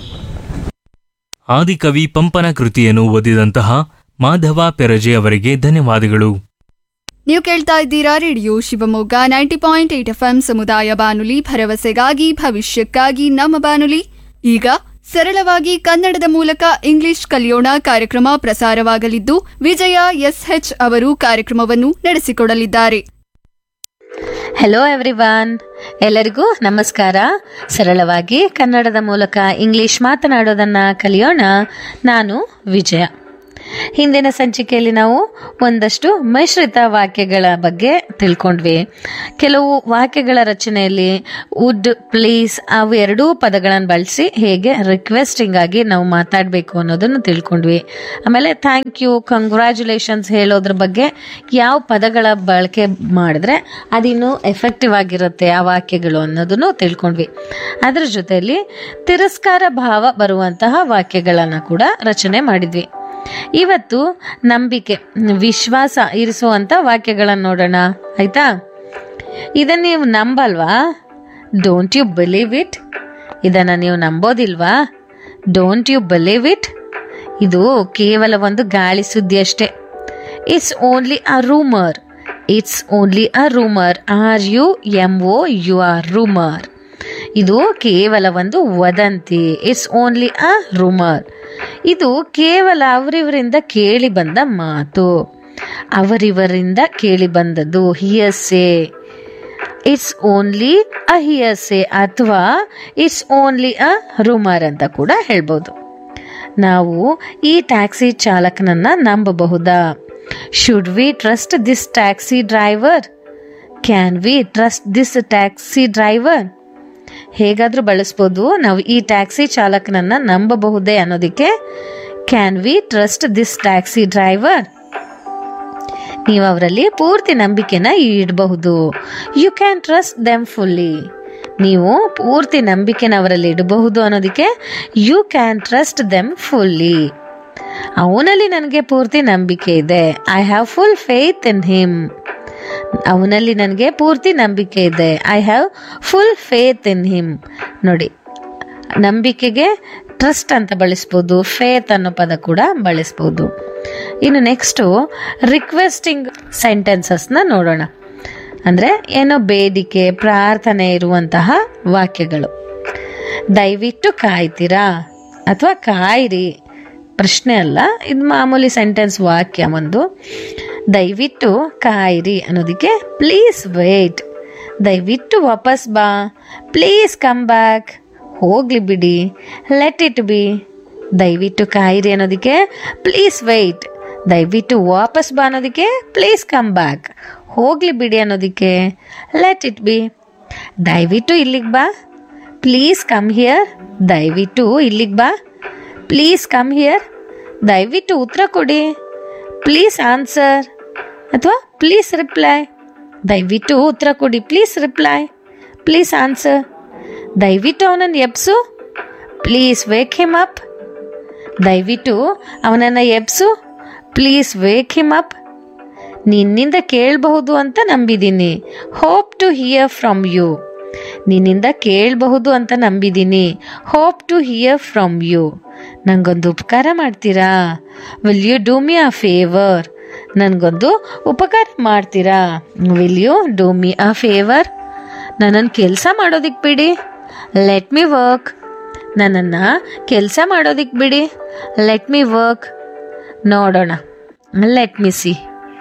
ಆದಿಕವಿ ಪಂಪನ ಕೃತಿಯನ್ನು ಓದಿದಂತಹ ಮಾಧವ ಪೆರಜೆ ಅವರಿಗೆ ಧನ್ಯವಾದಗಳು ನೀವು ಕೇಳ್ತಾ ಇದ್ದೀರಾ radio Shivamogga ninety point eight F M ಸಮುದಾಯ ಬಾನುಲಿ ಭರವಸೆಗಾಗಿ ಭವಿಷ್ಯಕ್ಕಾಗಿ ನಮ್ಮ ಬಾನುಲಿ ಈಗ ಸರಳವಾಗಿ ಕನ್ನಡದ ಮೂಲಕ ಇಂಗ್ಲಿಷ್ ಕಲಿಯೋಣ ಕಾರ್ಯಕ್ರಮ ಪ್ರಸಾರವಾಗಲಿದ್ದು ವಿಜಯ ಎಸ್ಎಚ್ ಅವರು ಕಾರ್ಯಕ್ರಮವನ್ನು ನಡೆಸಿಕೊಡಲಿದ್ದಾರೆ ಹೆಲೋ ಎವ್ರಿವಾನ್ ಎಲ್ಲರಿಗೂ ನಮಸ್ಕಾರ ಸರಳವಾಗಿ ಕನ್ನಡದ ಮೂಲಕ ಇಂಗ್ಲಿಷ್ ಮಾತನಾಡೋದನ್ನು ಕಲಿಯೋಣ ನಾನು ವಿಜಯ ಹಿಂದಿನ ಸಂಚಿಕೆಯಲ್ಲಿ ನಾವು ಒಂದಷ್ಟು ಮಿಶ್ರಿತ ವಾಕ್ಯಗಳ ಬಗ್ಗೆ ತಿಳ್ಕೊಂಡ್ವಿ ಕೆಲವು ವಾಕ್ಯಗಳ ರಚನೆಯಲ್ಲಿ ವುಡ್ ಪ್ಲೀಸ್ ಅವು ಎರಡೂ ಪದಗಳನ್ನು ಬಳಸಿ ಹೇಗೆ ರಿಕ್ವೆಸ್ಟಿಂಗ್ ಆಗಿ ನಾವು ಮಾತಾಡಬೇಕು ಅನ್ನೋದನ್ನು ತಿಳ್ಕೊಂಡ್ವಿ ಆಮೇಲೆ ಥ್ಯಾಂಕ್ ಯು ಕಂಗ್ರ್ಯಾಚುಲೇಷನ್ಸ್ ಹೇಳೋದ್ರ ಬಗ್ಗೆ ಯಾವ ಪದಗಳ ಬಳಕೆ ಮಾಡಿದ್ರೆ ಅದಿನ್ನೂ ಎಫೆಕ್ಟಿವ್ ಆಗಿರುತ್ತೆ ಆ ವಾಕ್ಯಗಳು ಅನ್ನೋದನ್ನು ತಿಳ್ಕೊಂಡ್ವಿ ಅದ್ರ ಜೊತೆಯಲ್ಲಿ ತಿರಸ್ಕಾರ ಭಾವ ಬರುವಂತಹ ವಾಕ್ಯಗಳನ್ನು ಕೂಡ ರಚನೆ ಮಾಡಿದ್ವಿ ಇವತ್ತು ನಂಬಿಕೆ ವಿಶ್ವಾಸ ಇರಿಸುವಂತ ವಾಕ್ಯಗಳನ್ನು ನೋಡೋಣ ಆಯ್ತಾ ಇದನ್ನ ನೀವು ನಂಬಲ್ವಾ ಡೋಂಟ್ ಯು ಬಿಲೀವ್ ಇಟ್ ಇದನ್ನ ನೀವು ನಂಬೋದಿಲ್ವಾ ಡೋಂಟ್ ಯು ಬಿಲೀವ್ ಇಟ್ ಇದು ಕೇವಲ ಒಂದು ಗಾಳಿ ಸುದ್ದಿ ಅಷ್ಟೇ it's only a rumour it's only a rumour R U M O U R rumour ಇದು ಕೇವಲ ಒಂದು ವದಂತಿ ಇಟ್ಸ್ ಓನ್ಲಿ ಅ ರೂಮರ್ ಇದು ಕೇವಲ ಅವರಿವರಿಂದ ಕೇಳಿ ಬಂದ ಮಾತು ಅವರಿವರಿಂದ ಕೇಳಿ ಬಂದದ್ದು ಹಿಯಸ್ಸೆ ಇಟ್ಸ್ ಓನ್ಲಿ ಅ ಹಿಯಸ್ಸೆ ಅಥವಾ ಇಟ್ಸ್ ಓನ್ಲಿ ಅ ರೂಮರ್ ಅಂತ ಕೂಡ ಹೇಳ್ಬೋದು ನಾವು ಈ ಟ್ಯಾಕ್ಸಿ ಚಾಲಕನನ್ನ ನಂಬಬಹುದಾ should we trust this taxi driver can we trust this taxi driver ಹೇಗಾದರೂ ಬಳಸ್ಬೋದು ನಾವು ಈ ಟ್ಯಾಕ್ಸಿ ಚಾಲಕನನ್ನ ನಂಬಬಹುದೇ ಅನ್ನೋದಕ್ಕೆ can we trust this taxi driver ನೀವು ಅವರಲ್ಲಿ ಪೂರ್ತಿ ನಂಬಿಕೆನ ಇಡಬಹುದು you can trust them fully ನೀವು ಪೂರ್ತಿ ನಂಬಿಕೆನ ಅವರಲ್ಲಿ ಇಡಬಹುದು ಅನ್ನೋದಕ್ಕೆ you can trust them fully ಅವನಲ್ಲಿ ನನಗೆ ಪೂರ್ತಿ ನಂಬಿಕೆ ಇದೆ I have full faith in him ಅವನಲ್ಲಿ ನನಗೆ ಪೂರ್ತಿ ನಂಬಿಕೆ ಇದೆ I have full faith in him ನೋಡಿ ನಂಬಿಕೆಗೆ ಟ್ರಸ್ಟ್ ಅಂತ ಬಳಸ್ಬೋದು ಫೇತ್ ಅನ್ನೋ ಪದ ಕೂಡ ಬಳಸ್ಬೋದು ಇನ್ನು ನೆಕ್ಸ್ಟು ರಿಕ್ವೆಸ್ಟಿಂಗ್ ಸೆಂಟೆನ್ಸಸ್ನ ನೋಡೋಣ ಅಂದರೆ ಏನೋ ಬೇಡಿಕೆ ಪ್ರಾರ್ಥನೆ ಇರುವಂತಹ ವಾಕ್ಯಗಳು ದಯವಿಟ್ಟು ಕಾಯ್ತೀರಾ ಅಥವಾ ಕಾಯಿರಿ ಪ್ರಶ್ನೆ ಅಲ್ಲ ಇದು ಮಾಮೂಲಿ ಸೆಂಟೆನ್ಸ್ ವಾಕ್ಯ ಒಂದು ದಯವಿಟ್ಟು ಕಾಯಿರಿ ಅನ್ನೋದಕ್ಕೆ ಪ್ಲೀಸ್ ವೇಟ್ ದಯವಿಟ್ಟು ವಾಪಸ್ ಬಾ ಪ್ಲೀಸ್ ಕಮ್ ಬ್ಯಾಕ್ ಹೋಗ್ಲಿ ಬಿಡಿ ಲೆಟ್ ಇಟ್ ಬಿ ದಯವಿಟ್ಟು ಕಾಯಿರಿ ಅನ್ನೋದಕ್ಕೆ ಪ್ಲೀಸ್ ವೆಯ್ಟ್ ದಯವಿಟ್ಟು ವಾಪಸ್ ಬಾ ಅನ್ನೋದಕ್ಕೆ ಪ್ಲೀಸ್ ಕಮ್ ಬ್ಯಾಕ್ ಹೋಗ್ಲಿ ಬಿಡಿ ಅನ್ನೋದಕ್ಕೆ ಲೆಟ್ ಇಟ್ ಬಿ ದಯವಿಟ್ಟು ಇಲ್ಲಿಗೆ ಬಾ ಪ್ಲೀಸ್ ಕಮ್ ಹಿಯರ್ ದಯವಿಟ್ಟು ಇಲ್ಲಿಗೆ ಬಾ ಪ್ಲೀಸ್ ಕಮ್ ಹಿಯರ್ ದಯವಿಟ್ಟು ಉತ್ತರ ಕೊಡಿ ಪ್ಲೀಸ್ ಆನ್ಸರ್ ಅಥವಾ ಪ್ಲೀಸ್ ರಿಪ್ಲೈ ದಯವಿಟ್ಟು ಉತ್ತರ ಕೊಡಿ ಪ್ಲೀಸ್ ರಿಪ್ಲೈ ಪ್ಲೀಸ್ ಆನ್ಸರ್ ದಯವಿಟ್ಟು ಅವನನ್ನು ಎಬ್ಸು ಪ್ಲೀಸ್ ವೇಕ್ ಹಿಮ್ ಅಪ್ ದಯವಿಟ್ಟು ಅವನನ್ನು ಎಬ್ಸು ಪ್ಲೀಸ್ ವೇಕ್ ಹಿಮ್ ಅಪ್ ನಿನ್ನಿಂದ ಕೇಳಬಹುದು ಅಂತ ನಂಬಿದ್ದೀನಿ hope to hear from you ನಿನ್ನಿಂದ ಕೇಳಬಹುದು ಅಂತ ನಂಬಿದ್ದೀನಿ hope to hear from you ನನಗೊಂದು ಉಪಕಾರ ಮಾಡ್ತೀರಾ will you do me a favour ನನಗೊಂದು ಉಪಕಾರ ಮಾಡ್ತೀರಾ will you do me a favour ನನ್ನನ್ನು ಕೆಲಸ ಮಾಡೋದಕ್ಕೆ ಬಿಡಿ ಲೆಟ್ ಮಿ ವರ್ಕ್ ನನ್ನನ್ನು ಕೆಲಸ ಮಾಡೋದಕ್ಕೆ ಬಿಡಿ ಲೆಟ್ ಮಿ ವರ್ಕ್ ನೋಡೋಣ ಲೆಟ್ ಮಿ ಸಿ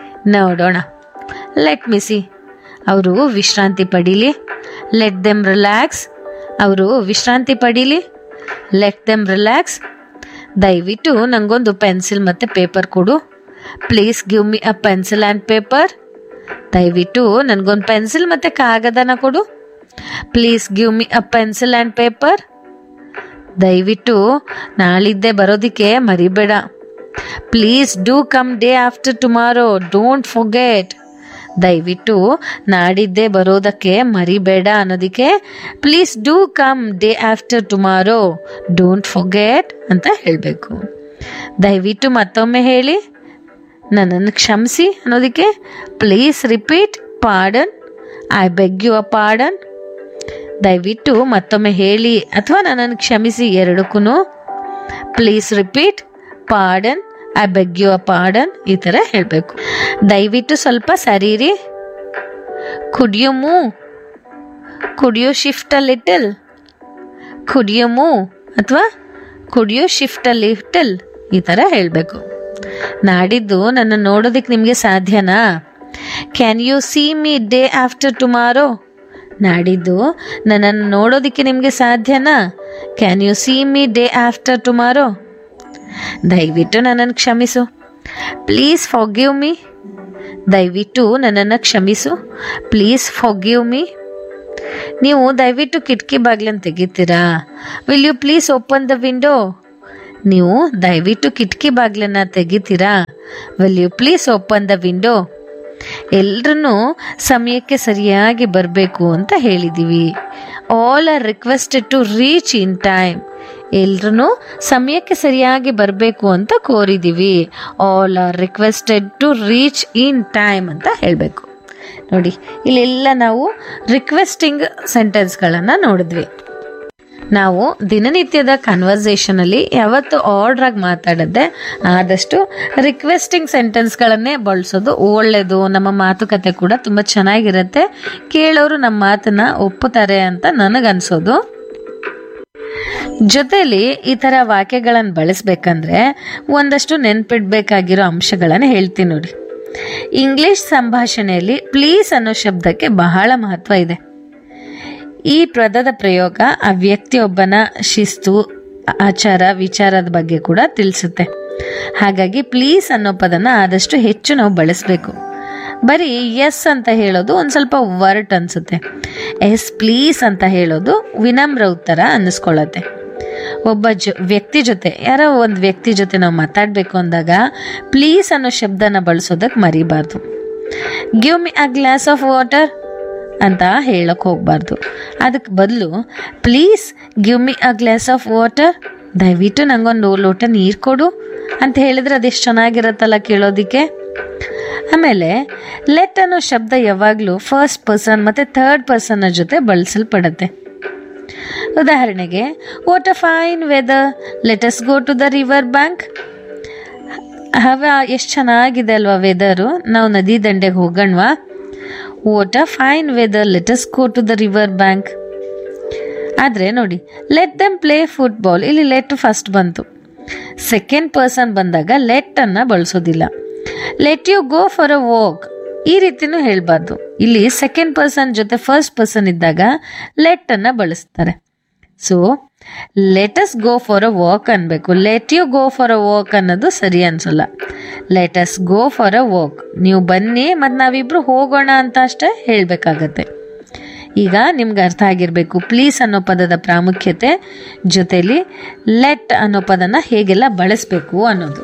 ನೋಡೋಣ ಲೆಟ್ ಮಿ ಸಿ ಅವರು ವಿಶ್ರಾಂತಿ ಪಡೀಲಿ ಲೆಟ್ ದೆಮ್ ರಿಲ್ಯಾಕ್ಸ್ ಅವರು ವಿಶ್ರಾಂತಿ ಪಡೀಲಿ ಲೆಟ್ ದೆಮ್ ರಿಲ್ಯಾಕ್ಸ್ ದಯವಿಟ್ಟು ನನಗೊಂದು ಪೆನ್ಸಿಲ್ ಮತ್ತು ಪೇಪರ್ ಕೊಡು please give me a pencil and paper ದಯವಿಟ್ಟು ನನಗೊಂದು ಪೆನ್ಸಿಲ್ ಮತ್ತು ಕಾಗದನ ಕೊಡು please give me a pencil and paper ದಯವಿಟ್ಟು ನಾಳಿದ್ದೆ ಬರೋದಕ್ಕೆ ಮರಿಬೇಡ please do come day after tomorrow don't forget ದಯವಿಟ್ಟು ನಾಡಿದ್ದೆ ಬರೋದಕ್ಕೆ ಮರಿಬೇಡ ಅನ್ನೋದಕ್ಕೆ please do come day after tomorrow don't forget ಅಂತ ಹೇಳಬೇಕು ದಯವಿಟ್ಟು ಮತ್ತೊಮ್ಮೆ ಹೇಳಿ ನನ್ನನ್ನು ಕ್ಷಮಿಸಿ ಅನ್ನೋದಕ್ಕೆ please repeat pardon I beg you a pardon ದಯವಿಟ್ಟು ಮತ್ತೊಮ್ಮೆ ಹೇಳಿ ಅಥವಾ ನನ್ನನ್ನು ಕ್ಷಮಿಸಿ ಎರಡಕ್ಕೂ please repeat pardon I beg you a pardon ಈ ಥರ ಹೇಳಬೇಕು ದಯವಿಟ್ಟು ಸ್ವಲ್ಪ ಸರೀರಿ could you move could you shift a little could you move ಅಥವಾ could you shift a little ಈ ಥರ ಹೇಳಬೇಕು ನಾಡಿದ್ದು ನನ್ನ ನೋಡೋದಕ್ಕೆ ನಿಮಗೆ ಸಾಧ್ಯನಾ can you see me day after tomorrow ನಾಡಿದ್ದು ನನ್ನನ್ನು ನೋಡೋದಕ್ಕೆ ನಿಮಗೆ ಸಾಧ್ಯನಾ can you see me day after tomorrow ದಯವಿಟ್ಟು ನನ್ನನ್ನು ಕ್ಷಮಿಸು ಪ್ಲೀಸ್ ಫಾಗಿವ್ ಮೀ ದಯವಿಟ್ಟು ನನ್ನನ್ನು ಕ್ಷಮಿಸು ಪ್ಲೀಸ್ ಫಾಗಿವ್ ಮೀ ನೀವು ದಯವಿಟ್ಟು ಕಿಟಕಿ ಬಾಗಿಲನ್ನು ತೆಗಿತೀರಾ will you please open the window ನೀವು ದಯವಿಟ್ಟು ಕಿಟಕಿ ಬಾಗಿಲನ್ನು ತೆಗಿತೀರಾ will you please open the window ಎಲ್ರೂ ಸಮಯಕ್ಕೆ ಸರಿಯಾಗಿ ಬರಬೇಕು ಅಂತ ಹೇಳಿದ್ದೀವಿ all are requested to reach in time ಎಲ್ರೂ ಸಮಯಕ್ಕೆ ಸರಿಯಾಗಿ ಬರಬೇಕು ಅಂತ ಕೋರಿದ್ದೀವಿ all are requested to reach in time ಅಂತ ಹೇಳಬೇಕು ನೋಡಿ ಇಲ್ಲೆಲ್ಲ ನಾವು ರಿಕ್ವೆಸ್ಟಿಂಗ್ ಸೆಂಟೆನ್ಸ್ಗಳನ್ನು ನೋಡಿದ್ವಿ ನಾವು ದಿನನಿತ್ಯದ ಕನ್ವರ್ಸೇಷನಲ್ಲಿ ಯಾವತ್ತು ಆರ್ಡ್ರಾಗಿ ಮಾತಾಡದೆ ಆದಷ್ಟು ರಿಕ್ವೆಸ್ಟಿಂಗ್ ಸೆಂಟೆನ್ಸ್ಗಳನ್ನೇ ಬಳಸೋದು ಒಳ್ಳೆಯದು ನಮ್ಮ ಮಾತುಕತೆ ಕೂಡ ತುಂಬ ಚೆನ್ನಾಗಿರುತ್ತೆ ಕೇಳೋರು ನಮ್ಮ ಮಾತನ್ನ ಒಪ್ಪುತ್ತಾರೆ ಅಂತ ನನಗನ್ಸೋದು ಜೊತೆಲಿ ಈ ಥರ ವಾಕ್ಯಗಳನ್ನು ಬಳಸ್ಬೇಕಂದ್ರೆ ಒಂದಷ್ಟು ನೆನ್ಪಿಡ್ಬೇಕಾಗಿರೋ ಅಂಶಗಳನ್ನು ಹೇಳ್ತೀನಿ ನೋಡಿ ಇಂಗ್ಲಿಷ್ ಸಂಭಾಷಣೆಯಲ್ಲಿ ಪ್ಲೀಸ್ ಅನ್ನೋ ಶಬ್ದಕ್ಕೆ ಬಹಳ ಮಹತ್ವ ಇದೆ ಈ ಪದದ ಪ್ರಯೋಗ ಆ ವ್ಯಕ್ತಿಯೊಬ್ಬನ ಶಿಸ್ತು ಆಚಾರ ವಿಚಾರದ ಬಗ್ಗೆ ಕೂಡ ತಿಳಿಸುತ್ತೆ ಹಾಗಾಗಿ ಪ್ಲೀಸ್ ಅನ್ನೋ ಪದನ ಆದಷ್ಟು ಹೆಚ್ಚು ನಾವು ಬಳಸಬೇಕು ಬರೀ ಎಸ್ ಅಂತ ಹೇಳೋದು ಒಂದು ಸ್ವಲ್ಪ ವರ್ಟ್ ಅನ್ಸುತ್ತೆ ಎಸ್ ಪ್ಲೀಸ್ ಅಂತ ಹೇಳೋದು ವಿನಮ್ರ ಉತ್ತರ ಅನ್ನಿಸ್ಕೊಳ್ಳುತ್ತೆ ಒಬ್ಬ ಜೊ ವ್ಯಕ್ತಿ ಜೊತೆ ಯಾರೋ ಒಂದು ವ್ಯಕ್ತಿ ಜೊತೆ ನಾವು ಮಾತಾಡಬೇಕು ಅಂದಾಗ ಪ್ಲೀಸ್ ಅನ್ನೋ ಶಬ್ದನ ಬಳಸೋದಕ್ಕೆ ಮರಿಬಾರ್ದು give me a glass of water ಅಂತ ಹೇಳಕ್ ಹೋಗ್ಬಾರ್ದು ಅದಕ್ಕೆ ಬದಲು please give me a glass of water ದಯವಿಟ್ಟು ನಂಗೊಂದು ಲೋಟ ನೀರು ಕೊಡು ಅಂತ ಹೇಳಿದ್ರೆ ಅದೆಷ್ಟು ಚೆನ್ನಾಗಿರತ್ತಲ್ಲ ಕೇಳೋದಿಕ್ಕೆ ಆಮೇಲೆ ಲೆಟ್ ಅನ್ನೋ ಶಬ್ದ ಯಾವಾಗಲೂ ಫಸ್ಟ್ ಪರ್ಸನ್ ಮತ್ತು ಥರ್ಡ್ ಪರ್ಸನ್ನ ಜೊತೆ ಬಳಸಲ್ಪಡುತ್ತೆ ಉದಾಹರಣೆಗೆ what a fine weather let's go to the river bank ಹವ ಎಷ್ಟು ಚೆನ್ನಾಗಿದೆ ಅಲ್ವಾ ವೆದರು ನಾವು ನದಿ ದಂಡೆಗೆ ಹೋಗೋಣವಾ what a fine weather let's go to the river bank ಆದರೆ ನೋಡಿ ಲೆಟ್ ದೆಮ್ ಪ್ಲೇ ಫುಟ್ಬಾಲ್ ಇಲ್ಲಿ ಲೆಟ್ ಫಸ್ಟ್ ಬಂತು ಸೆಕೆಂಡ್ ಪರ್ಸನ್ ಬಂದಾಗ ಲೆಟ್ ಅನ್ನ ಬಳಸೋದಿಲ್ಲ let you go for a walk ಈ ರೀತಿನೂ ಹೇಳ್ಬಾರ್ದು ಇಲ್ಲಿ ಸೆಕೆಂಡ್ ಪರ್ಸನ್ ಜೊತೆ ಫಸ್ಟ್ ಪರ್ಸನ್ ಇದ್ದಾಗ ಲೆಟ್ ಅನ್ನ ಬಳಸ್ತಾರೆ so let's go for a walk ಅನ್ಬೇಕು let you go for a walk ಅನ್ನೋದು ಸರಿ ಅನ್ಸಲ್ಲ let's go for a walk ನೀವು ಬನ್ನಿ ಮತ್ತು ನಾವಿಬ್ರು ಹೋಗೋಣ ಅಂತ ಅಷ್ಟೇ ಹೇಳಬೇಕಾಗತ್ತೆ ಈಗ ನಿಮ್ಗೆ ಅರ್ಥ ಆಗಿರಬೇಕು ಪ್ಲೀಸ್ ಅನ್ನೋ ಪದದ ಪ್ರಾಮುಖ್ಯತೆ ಜೊತೆಲಿ ಲೆಟ್ ಅನ್ನೋ ಪದನ ಹೇಗೆಲ್ಲ ಬಳಸಬೇಕು ಅನ್ನೋದು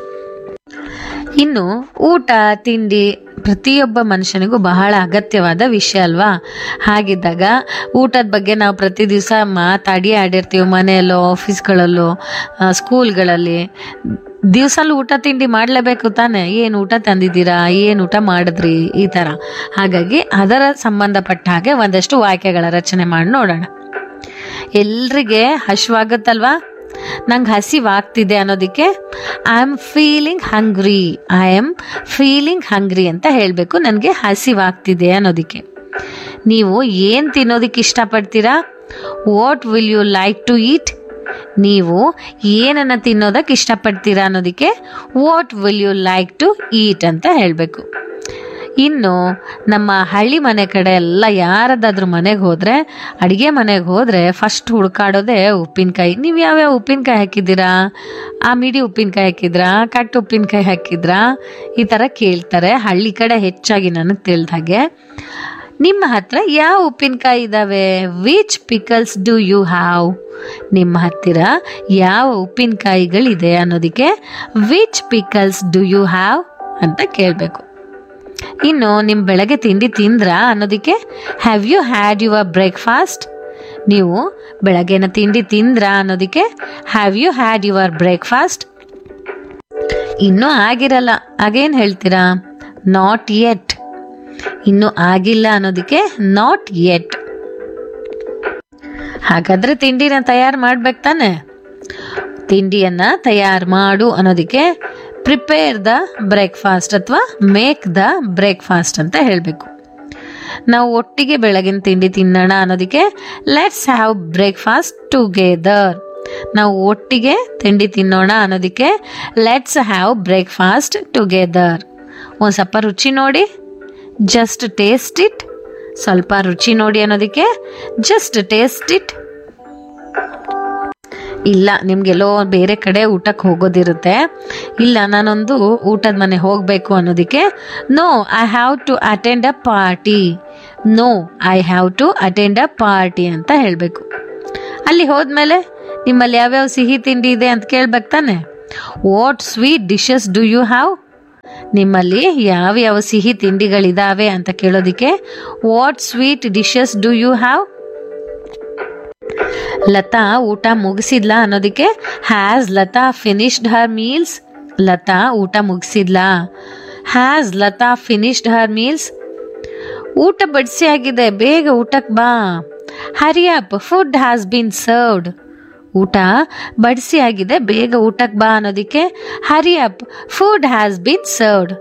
ಇನ್ನು ಊಟ ತಿಂಡಿ ಪ್ರತಿಯೊಬ್ಬ ಮನುಷ್ಯನಿಗೂ ಬಹಳ ಅಗತ್ಯವಾದ ವಿಷಯ ಅಲ್ವಾ ಹಾಗಿದ್ದಾಗ ಊಟದ ಬಗ್ಗೆ ನಾವು ಪ್ರತಿ ದಿವಸ ಮಾತಾಡಿ ಆಡಿರ್ತೀವಿ ಮನೆಯಲ್ಲೋ ಆಫೀಸ್ಗಳಲ್ಲೋ ಆ, ಸ್ಕೂಲ್ಗಳಲ್ಲಿ ದಿವಸಲ್ಲೂ ಊಟ ತಿಂಡಿ ಮಾಡಲೇಬೇಕು ತಾನೆ ಏನು ಊಟ ತಂದಿದ್ದೀರಾ ಏನು ಊಟ ಮಾಡಿದ್ರಿ ಈ ಥರ ಹಾಗಾಗಿ ಅದರ ಸಂಬಂಧಪಟ್ಟ ಹಾಗೆ ಒಂದಷ್ಟು ವಾಕ್ಯಗಳ ರಚನೆ ಮಾಡಿ ನೋಡೋಣ ಎಲ್ರಿಗೆ ಹಶ್ವಾಗುತ್ತಲ್ವಾ ನಂಗೆ ಹಸಿವಾಗ್ತಿದೆ ಅನ್ನೋದಕ್ಕೆ I am feeling hungry I am feeling hungry ಅಂತ ಹೇಳಬೇಕು ನನಗೆ ಹಸಿವಾಗ್ತಿದೆ ಅನ್ನೋದಕ್ಕೆ ನೀವು ಏನು ತಿನ್ನೋದಕ್ಕೆ ಇಷ್ಟಪಡ್ತೀರಾ what will you like to eat ನೀವು ಏನನ್ನು ತಿನ್ನೋದಕ್ಕೆ ಇಷ್ಟಪಡ್ತೀರಾ ಅನ್ನೋದಕ್ಕೆ what will you like to eat ಅಂತ ಹೇಳಬೇಕು ಇನ್ನು ನಮ್ಮ ಹಳ್ಳಿ ಮನೆ ಕಡೆ ಎಲ್ಲ ಯಾರದಾದ್ರೂ ಮನೆಗೆ ಹೋದರೆ ಅಡುಗೆ ಮನೆಗೆ ಹೋದರೆ ಫಸ್ಟ್ ಹುಡ್ಕಾಡೋದೇ ಉಪ್ಪಿನಕಾಯಿ ನೀವು ಯಾವ್ಯಾವ ಉಪ್ಪಿನಕಾಯಿ ಹಾಕಿದ್ದೀರಾ ಆ ಮಿಡಿ ಉಪ್ಪಿನಕಾಯಿ ಹಾಕಿದ್ರಾ ಕಟ್ಟು ಉಪ್ಪಿನಕಾಯಿ ಹಾಕಿದ್ರಾ ಈ ಥರ ಕೇಳ್ತಾರೆ ಹಳ್ಳಿ ಕಡೆ ಹೆಚ್ಚಾಗಿ ನನಗೆ ತಿಳಿದ ಹಾಗೆ ನಿಮ್ಮ ಹತ್ರ ಯಾವ ಉಪ್ಪಿನಕಾಯಿ ಇದ್ದಾವೆ which pickles do you have ನಿಮ್ಮ ಹತ್ತಿರ ಯಾವ ಉಪ್ಪಿನಕಾಯಿಗಳಿದೆ ಅನ್ನೋದಕ್ಕೆ which pickles do you have ಅಂತ ಕೇಳಬೇಕು ಇನ್ನು ನಿಮ್ಮ ಬೆಳಗ್ಗೆ ತಿಂಡಿ ತಿಂದ್ರಾ ಅನ್ನೋದಕ್ಕೆ have you had your breakfast ನೀವು ಬೆಳಗ್ಗೆನ ತಿಂಡಿ ತಿಂದ್ರಾ ಅನ್ನೋದಕ್ಕೆ have you had your breakfast ಇನ್ನೂ ಆಗಿರಲ್ಲ ಹಾಗೇನು ಹೇಳ್ತೀರಾ ನಾಟ್ ಯೆಟ್ ಇನ್ನೂ ಆಗಿಲ್ಲ ಅನ್ನೋದಕ್ಕೆ ನಾಟ್ ಯೆಟ್ ಹಾಗಾದ್ರೆ ತಿಂಡಿನ ತಯಾರು ಮಾಡ್ಬೇಕು ತಾನೆ ತಿಂಡಿಯನ್ನ ತಯಾರು ಮಾಡು ಅನ್ನೋದಕ್ಕೆ ಪ್ರಿಪೇರ್ ದ ಬ್ರೇಕ್ಫಾಸ್ಟ್ ಅಥವಾ ಮೇಕ್ ದ ಬ್ರೇಕ್ಫಾಸ್ಟ್ ಅಂತ ಹೇಳಬೇಕು ನಾವು ಒಟ್ಟಿಗೆ ಬೆಳಗಿನ ತಿಂಡಿ ತಿನ್ನೋಣ ಅನ್ನೋದಕ್ಕೆ ಲೆಟ್ಸ್ ಹ್ಯಾವ್ ಬ್ರೇಕ್ಫಾಸ್ಟ್ ಟುಗೆದರ್ ನಾವು ಒಟ್ಟಿಗೆ ತಿಂಡಿ ತಿನ್ನೋಣ ಅನ್ನೋದಕ್ಕೆ ಲೆಟ್ಸ್ ಹ್ಯಾವ್ ಬ್ರೇಕ್ಫಾಸ್ಟ್ ಟುಗೆದರ್ ಒಂದು ಸ್ವಲ್ಪ ರುಚಿ ನೋಡಿ ಜಸ್ಟ್ ಟೇಸ್ಟ್ ಇಟ್ ಸ್ವಲ್ಪ ರುಚಿ ನೋಡಿ ಅನ್ನೋದಕ್ಕೆ ಜಸ್ಟ್ ಟೇಸ್ಟ್ ಇಟ್ ಇಲ್ಲ ನಿಮ್ಗೆಲ್ಲೋ ಬೇರೆ ಕಡೆ ಊಟಕ್ಕೆ ಹೋಗೋದಿರುತ್ತೆ ಇಲ್ಲ ನಾನೊಂದು ಊಟದ ಮನೆ ಹೋಗಬೇಕು ಅನ್ನೋದಕ್ಕೆ no I have to attend a party no I have to attend a party ಅಂತ ಹೇಳಬೇಕು ಅಲ್ಲಿ ಹೋದ್ಮೇಲೆ ನಿಮ್ಮಲ್ಲಿ ಯಾವ್ಯಾವ ಸಿಹಿ ತಿಂಡಿ ಇದೆ ಅಂತ ಕೇಳ್ಬೇಕು ತಾನೆ what sweet dishes do you have ನಿಮ್ಮಲ್ಲಿ ಯಾವ್ಯಾವ ಸಿಹಿ ತಿಂಡಿಗಳಿದಾವೆ ಅಂತ ಕೇಳೋದಕ್ಕೆ what sweet dishes do you have Lata ಊಟ ಮುಗಿಸಿದ್ಲಾ ಅನ್ನೋದಕ್ಕೆ has Lata finished her meals Lata ಊಟ ಮುಗಿಸಿದ್ಲಾ has Lata finished her meals ಊಟ ಬಡಿಸಿ ಆಗಿದೆ ಬೇಗ ಊಟಕ್ಕೆ ಬಾ hurry up food has been served ಊಟ ಬಡಿಸಿ ಆಗಿದೆ ಬೇಗ ಊಟಕ್ಕೆ ಬಾ ಅನ್ನೋದಕ್ಕೆ hurry up food has been served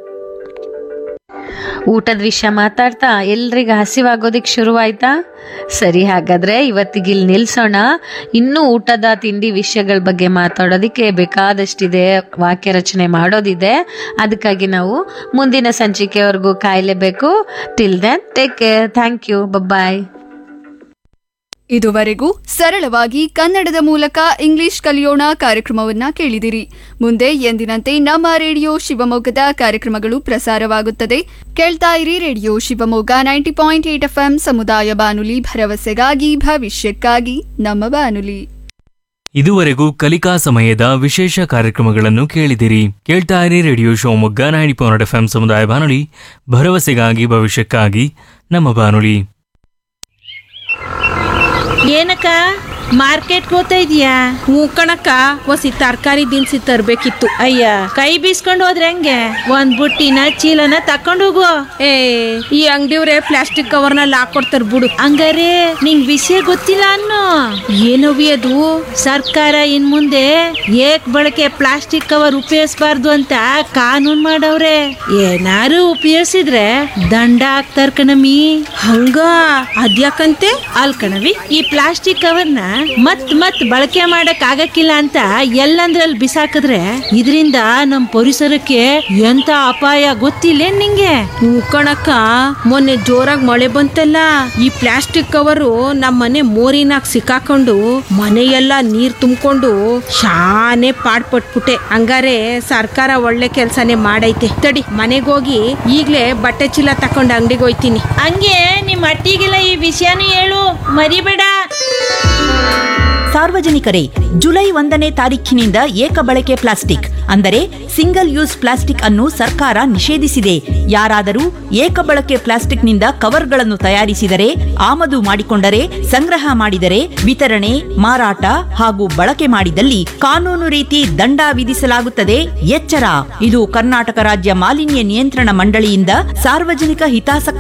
ಊಟದ ವಿಷಯ ಮಾತಾಡ್ತಾ ಎಲ್ರಿಗ ಹಸಿವಾಗೋದಿಕ್ ಶುರುವಾಯ್ತಾ ಸರಿ ಹಾಗಾದ್ರೆ ಇವತ್ತಿಗೆ ಇಲ್ಲಿ ನಿಲ್ಸೋಣ ಇನ್ನೂ ಊಟದ ತಿಂಡಿ ವಿಷಯಗಳ ಬಗ್ಗೆ ಮಾತಾಡೋದಕ್ಕೆ ಬೇಕಾದಷ್ಟಿದೆ ವಾಕ್ಯ ರಚನೆ ಮಾಡೋದಿದೆ ಅದಕ್ಕಾಗಿ ನಾವು ಮುಂದಿನ ಸಂಚಿಕೆವರೆಗೂ ಕಾಯಲೇಬೇಕು till then take care thank you bye ಇದುವರೆಗೂ ಸರಳವಾಗಿ ಕನ್ನಡದ ಮೂಲಕ ಇಂಗ್ಲಿಷ್ ಕಲಿಯೋಣ ಕಾರ್ಯಕ್ರಮವನ್ನ ಕೇಳಿದಿರಿ ಮುಂದೆ ಎಂದಿನಂತೆ ನಮ್ಮ ರೇಡಿಯೋ ಶಿವಮೊಗ್ಗದ ಕಾರ್ಯಕ್ರಮಗಳು ಪ್ರಸಾರವಾಗುತ್ತದೆ ಕೇಳ್ತಾ ಇರಿ radio Shivamogga ninety point eight FM ಸಮುದಾಯ ಬಾನುಲಿ ಭರವಸೆಗಾಗಿ ಭವಿಷ್ಯಕ್ಕಾಗಿ ನಮ್ಮ ಬಾನುಲಿ ಇದುವರೆಗೂ ಕಲಿಕಾ ಸಮಯದ ವಿಶೇಷ ಕಾರ್ಯಕ್ರಮಗಳನ್ನು ಕೇಳಿದಿರಿ ಕೇಳ್ತಾ ಇರಿ radio Shivamogga ninety point F ಸಮುದಾಯ ಬಾನುಲಿ ಭರವಸೆಗಾಗಿ ಭವಿಷ್ಯಕ್ಕಾಗಿ ನಮ್ಮ ಬಾನುಲಿ ಏನಕ್ಕ ಮಾರ್ಕೆಟ್ಗೆ ಹೋಗ್ತಾ ಇದೀಯಾ ಹ್ಞೂ ಕಣಕ್ಕ ಒಸಿ ತರಕಾರಿ ದಿನಸಿ ತರ್ಬೇಕಿತ್ತು ಅಯ್ಯ ಕೈ ಬೀಸ್ಕೊಂಡು ಹೋದ್ರೆ ಹೆಂಗೆ ಒಂದ್ ಬುಟ್ಟಿನ ಚೀಲನ ತಕೊಂಡು ಹೋಗು ಏ ಈ ಅಂಗಡಿಯವ್ರೆ ಪ್ಲಾಸ್ಟಿಕ್ ಕವರ್ನಲ್ಲಿ ಹಾಕೊಡ್ತಾರ ಬಿಡು ಹಂಗಾರೆ ನಿಂಗ್ ವಿಷಯ ಗೊತ್ತಿಲ್ಲ ಅನ್ನೋ ಏನವಿ ಅದು ಸರ್ಕಾರ ಇನ್ ಮುಂದೆ ಏಕ್ ಬಳಕೆ ಪ್ಲಾಸ್ಟಿಕ್ ಕವರ್ ಉಪಯೋಗಿಸಬಾರ್ದು ಅಂತ ಕಾನೂನ್ ಮಾಡವ್ರೆ ಏನಾರು ಉಪಯೋಗಿಸಿದ್ರೆ ದಂಡ ಹಾಕ್ತಾರ ಕಣಮಿ ಹಂಗ ಅದ್ಯಾಕಂತೆ ಅಲ್ ಕಣವಿ ಈ ಪ್ಲಾಸ್ಟಿಕ್ ಕವರ್ನ ಮತ್ ಮತ್ ಬಳಕೆ ಮಾಡಕ್ ಆಗಕ್ಕಿಲ್ಲ ಅಂತ ಎಲ್ಲಂದ್ರಲ್ಲಿ ಬಿಸಾಕಿದ್ರೆ ಇದರಿಂದ ನಮ್ ಪರಿಸರಕ್ಕೆ ಎಂತ ಅಪಾಯ ಗೊತ್ತಿಲ್ಲ ನಿಂಗೆ ಹ್ಞೂ ಕಣಕ್ಕ ಮೊನ್ನೆ ಜೋರಾಗಿ ಮಳೆ ಬಂತಲ್ಲ ಈ ಪ್ಲಾಸ್ಟಿಕ್ ಕವರು ನಮ್ಮ ಮನೆ ಮೋರಿನಾಗ ಸಿಕ್ಕಾಕೊಂಡು ಮನೆಯೆಲ್ಲ ನೀರ್ ತುಂಬಿಕೊಂಡು ಶಾನೆ ಪಾಡ್ಪಟ್ಬಿಟ್ಟೆ ಹಂಗಾರೆ ಸರ್ಕಾರ ಒಳ್ಳೆ ಕೆಲ್ಸನೇ ಮಾಡೈತೆ ತಡಿ ಮನೆಗೋಗಿ ಈಗ್ಲೇ ಬಟ್ಟೆ ಚೀಲ ತಕೊಂಡು ಅಂಗಡಿಗೆ ಹೋಯ್ತೀನಿ ಹಂಗೆ ನಿಮ್ ಅಟ್ಟಿಗೆಲ್ಲ ಈ ವಿಷಯನೂ ಹೇಳು ಮರಿಬೇಡ ಸಾರ್ವಜನಿಕರೇ ಜುಲೈ ಒಂದನೇ ತಾರೀಖಿನಿಂದ ಏಕ ಬಳಕೆ ಪ್ಲಾಸ್ಟಿಕ್ ಅಂದರೆ ಸಿಂಗಲ್ ಯೂಸ್ ಪ್ಲಾಸ್ಟಿಕ್ ಅನ್ನು ಸರ್ಕಾರ ನಿಷೇಧಿಸಿದೆ ಯಾರಾದರೂ ಏಕ ಬಳಕೆ ಪ್ಲಾಸ್ಟಿಕ್ನಿಂದ ಕವರ್ಗಳನ್ನು ತಯಾರಿಸಿದರೆ ಆಮದು ಮಾಡಿಕೊಂಡರೆ ಸಂಗ್ರಹ ಮಾಡಿದರೆ ವಿತರಣೆ ಮಾರಾಟ ಹಾಗೂ ಬಳಕೆ ಮಾಡಿದಲ್ಲಿ ಕಾನೂನು ರೀತಿ ದಂಡ ವಿಧಿಸಲಾಗುತ್ತದೆ ಎಚ್ಚರ ಇದು ಕರ್ನಾಟಕ ರಾಜ್ಯ ಮಾಲಿನ್ಯ ನಿಯಂತ್ರಣ ಮಂಡಳಿಯಿಂದ ಸಾರ್ವಜನಿಕ ಹಿತಾಸಕ್ತಿ